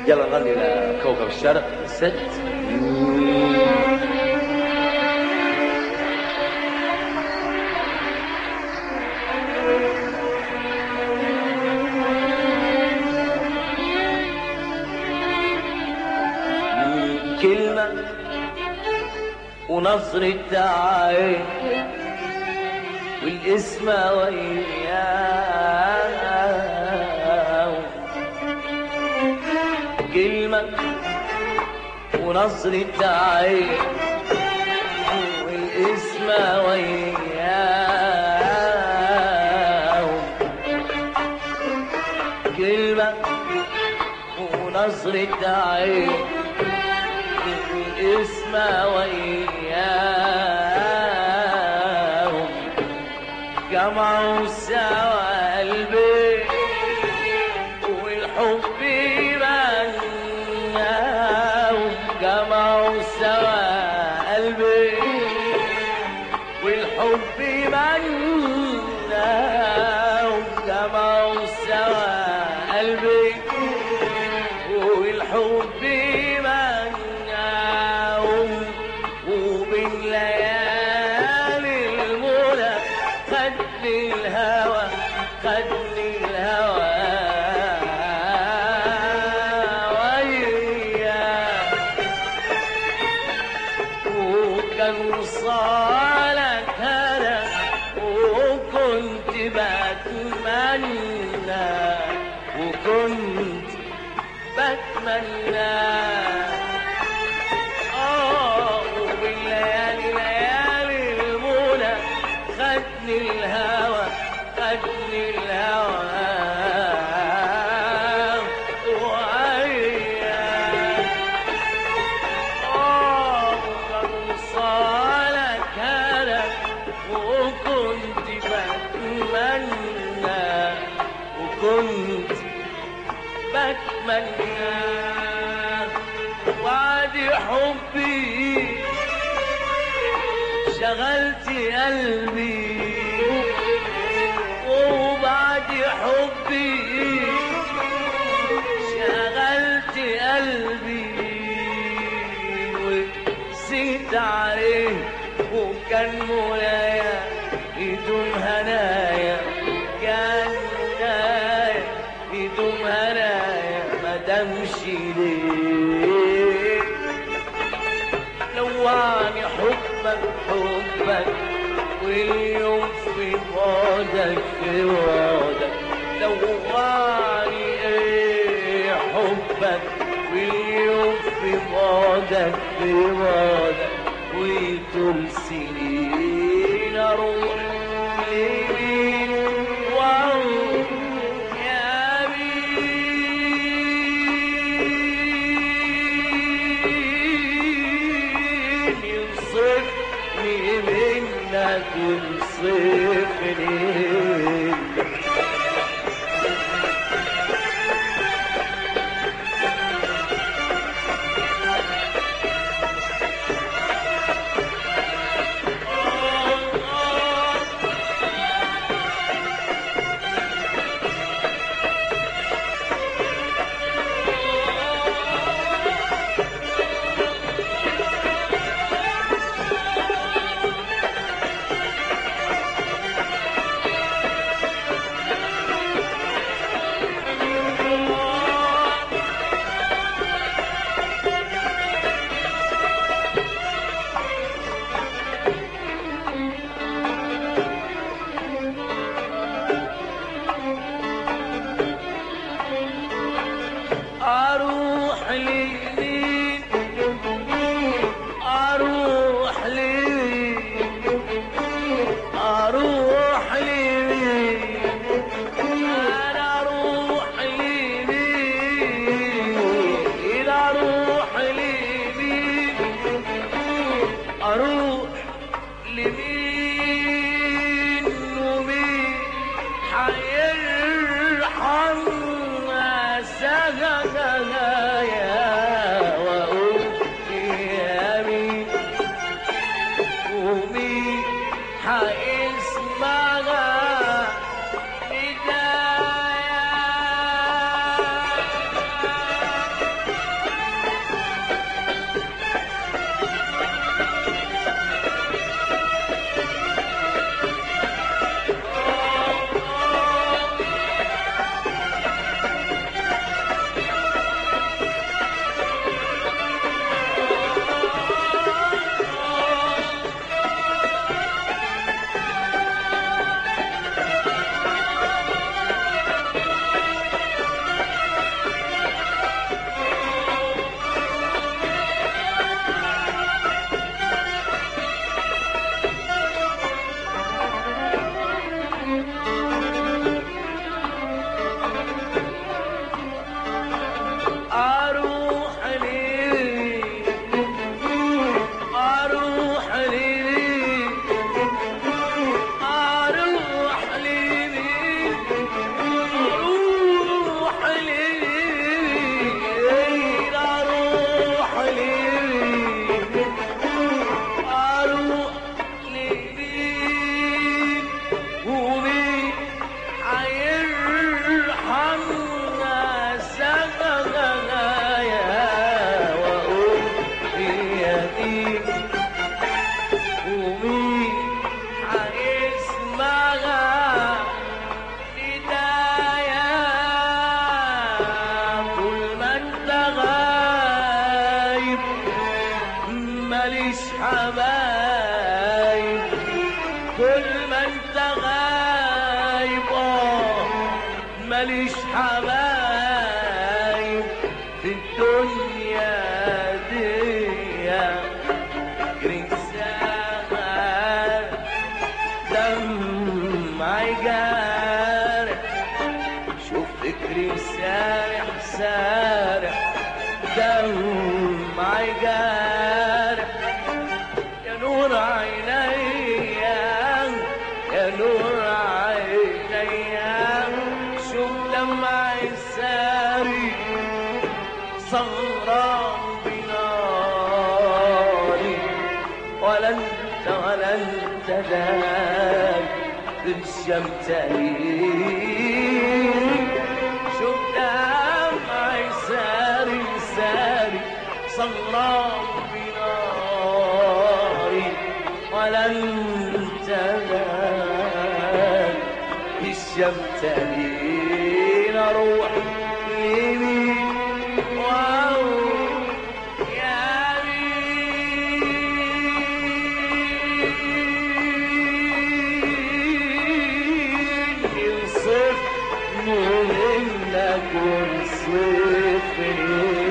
يلا نغني لكوكب الشرق ست كلمة ونظرة عين والاسم وياه كلمة ونظرة عين والاسم وياه كلمة ونظرة عين والاسم وياهم جمعوا سوا قلبي والحب بناهم جمعوا سوا قلبي والحب بناهم جمعوا سوا قلبي والحب منعهم وبالليالي المولى خدني الهوى خدني الهوى وياه وكان وصالك هنا وكنت بتمنى وكنت بتمنى اه وبالليالي ليالي المولى خدني الهوى خدني الهوى وعيا اه وكان وصالك هنا وكنت بتمنى وكنت بتمنى وعد حبي شغلت قلبي وبعد حبي شغلت قلبي وسيت عليه وكان مولايا يدوم هنايا كان منايا يدوم هنايا ما دامش ليه لوعني حبك حبك واليوم في بعدك في بعدك لوعني ايه حبك واليوم في بعدك في بعدك وطول سنين اروح لمين واروح يا مين ينصفني منك ينصفني اروح لمين اروح لمين اروح لمين انا اروح لمين اذا اروح لمين اروح لمين ومين حيرحم سجايا واقول يا مين ومين حيسمعها ندايا طول ما انت غايب اه ماليش حبايب في الدنيا دي رسالة دمعي جارح شوف فكري سارح سارح دمعي جارح يا نور عيني يا نور عيني شوف دمعي ساري سهران بناري ولا انت ولا انت داي بالشمتاني شوف دمعي ساري ساري سهران بناري ولا انت داي بالشمتاني اروح لمين واو يا مين يوصف منك وصفني